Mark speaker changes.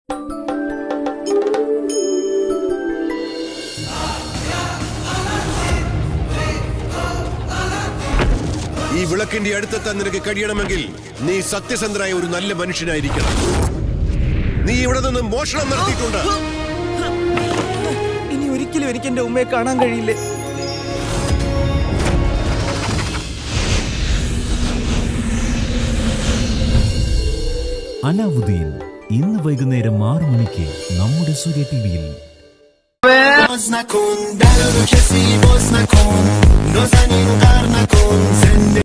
Speaker 1: ഈ വിളക്കിന്റെ അടുത്തെത്താൻ നിനക്ക് കഴിയണമെങ്കിൽ നീ സത്യസന്ധനായ ഒരു നല്ല മനുഷ്യനായിരിക്കണം നീ ഇവിടെ നിന്ന് മോഷണം നടത്തിയിട്ടുണ്ട്
Speaker 2: ഇനി ഒരിക്കലും എനിക്ക് എന്റെ ഉമ്മയെ കാണാൻ കഴിയില്ലേ
Speaker 3: അലാവുദ്ദീൻ ഇന്ന് വൈകുന്നേരം ആറു മണിക്ക് നമ്മുടെ സൂര്യ ടി വിയിൽ
Speaker 4: باز نکن در رو کسی باز نکن نازنین قر نکن زنده